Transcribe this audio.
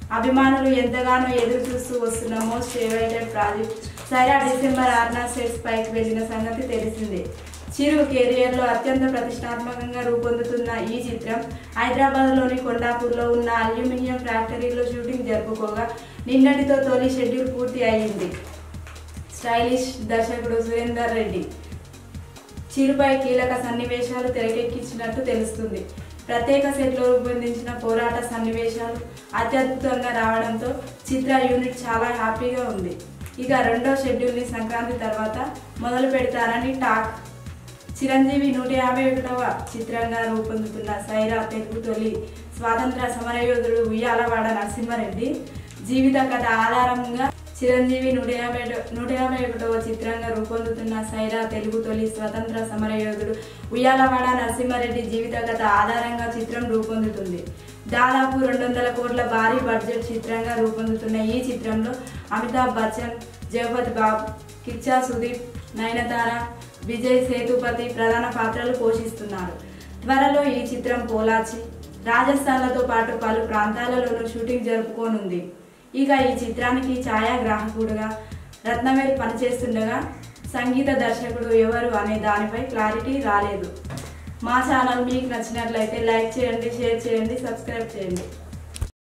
అభిమానులు ఎంతగానో ఎదురు చూస్తూ వస్తున్న most favourited project Sye Raa December ఆరున సెట్స్ పైకి వెళ్ళిన సంగతి తెలిసిందే చిరు కెరియర్లో అత్యంత ప్రతిష్టాత్మకంగా రూపొందుతున్న ఈ చిత్రం హైదరాబాద్లోని కొండాపూర్లో ఉన్న అల్యూమినియం ఫ్యాక్టరీలో షూటింగ్ జరుపుకోగా నిన్నటితో తొలి షెడ్యూల్ పూర్తి అయింది స్టైలిష్ దర్శకుడు సురేందర్ రెడ్డి చిరుపై కీలక సన్నివేశాలు తెరకెక్కించినట్టు తెలుస్తుంది ప్రత్యేక సెట్లో రూపొందించిన పోరాట సన్నివేశాలు అత్యద్భుతంగా రావడంతో చిత్ర యూనిట్ చాలా హ్యాపీగా ఉంది ఇక రెండో షెడ్యూల్ని సంక్రాంతి తర్వాత మొదలు పెడతారని టాక్ చిరంజీవి నూట యాభై ఒకటవ చిత్రంగా రూపొందుతున్న సైరా తెలుగు తొలి స్వాతంత్ర సమరయోధుడు ఉయ్యాలవాడ నరసింహారెడ్డి జీవిత కథ ఆధారంగా చిరంజీవి నూట యాభై నూట యాభై ఒకటవ చిత్రంగా రూపొందుతున్న సైరా తెలుగు తొలి స్వతంత్ర సమరయోధుడు ఉయ్యాలవాడ నరసింహారెడ్డి జీవిత కథ ఆధారంగా చిత్రం రూపొందుతుంది దాదాపు రెండు వందల కోట్ల భారీ బడ్జెట్ చిత్రంగా రూపొందుతున్న ఈ చిత్రంలో అమితాబ్ బచ్చన్ జగపతి బాబ్ కిచ్చా సుదీప్ నయనతార విజయ్ సేతుపతి ప్రధాన పాత్రలు పోషిస్తున్నారు త్వరలో ఈ చిత్రం పోలాచి రాజస్థాన్లతో పాటు పలు ప్రాంతాలలోనూ షూటింగ్ జరుపుకోనుంది ఇక ఈ చిత్రానికి ఛాయాగ్రాహకుడుగా రత్నవేల్ పనిచేస్తుండగా సంగీత దర్శకుడు ఎవరు అనే దానిపై క్లారిటీ రాలేదు మా ఛానల్ మీకు నచ్చినట్లయితే లైక్ చేయండి షేర్ చేయండి సబ్స్క్రైబ్ చేయండి